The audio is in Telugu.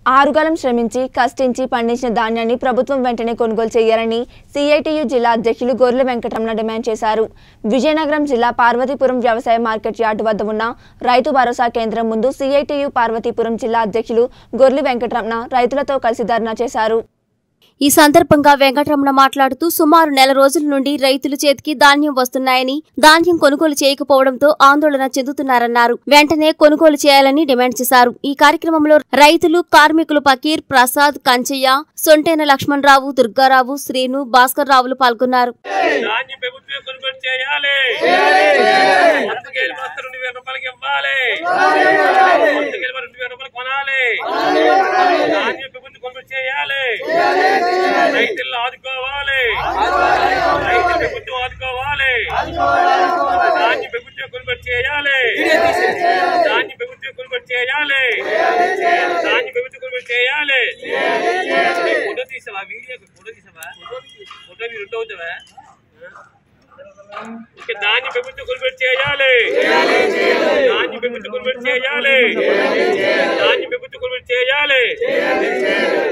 ఆరుగాలం శ్రమించి కష్టించి పండించిన ధాన్యాన్ని ప్రభుత్వం వెంటనే కొనుగోలు చేయాలని సిఐటియు జిల్లా అధ్యక్షులు గొర్రెల వెంకటరమణ డిమాండ్ చేశారు విజయనగరం జిల్లా పార్వతీపురం వ్యవసాయ మార్కెట్ యార్డు వద్ద ఉన్న రైతు భరోసా కేంద్రం ముందు సిఐటియు పార్వతీపురం జిల్లా అధ్యక్షులు గొర్రెల వెంకటరమణ రైతులతో కలిసి ధర్నా చేశారు ఈ సందర్భంగా వెంకటరమణ మాట్లాడుతూ సుమారు నెల రోజుల నుండి రైతుల చేతికి ధాన్యం వస్తున్నాయని ధాన్యం కొనుగోలు చేయకపోవడంతో ఆందోళన చెందుతున్నారన్నారు వెంటనే కొనుగోలు చేయాలని డిమాండ్ చేశారు ఈ కార్యక్రమంలో రైతులు కార్మికులు పకీర్ ప్రసాద్ కంచయ్య సొంటేన లక్ష్మణరావు దుర్గారావు శ్రీను భాస్కర్ రావులు పాల్గొన్నారు దాన్ని ప్రభుత్వం కొనుగోలు చేయాలి వందకేలు మాత్రం రెండు వేల రూపాయలకి ఇవ్వాలి వందకేలు మరి రెండు వేల రూపాయలు కొనాలి దాన్ని ప్రభుత్వం కొనుగోలు చేయాలి రైతులను ఆదుకోవాలి రైతు ప్రభుత్వం ఆదుకోవాలి దాన్ని ప్రభుత్వం కొనుగోలు చేయాలి దాన్ని ప్రభుత్వం కొనుగోలు చేయాలి దాన్ని ప్రభుత్వం కొనుగోలు చేయాలి ఫోటో తీసావా వీడియో ఫోటో తీసావా ఫోటో మీరు ఉంటూ అవుతావా ఇక దాన్ని ప్రభుత్వం కొనుగోలు చేయాలి దాన్ని ప్రభుత్వం కొనుగోలు చేయాలి దాన్ని ప్రభుత్వం కొనుగోలు చేయాలి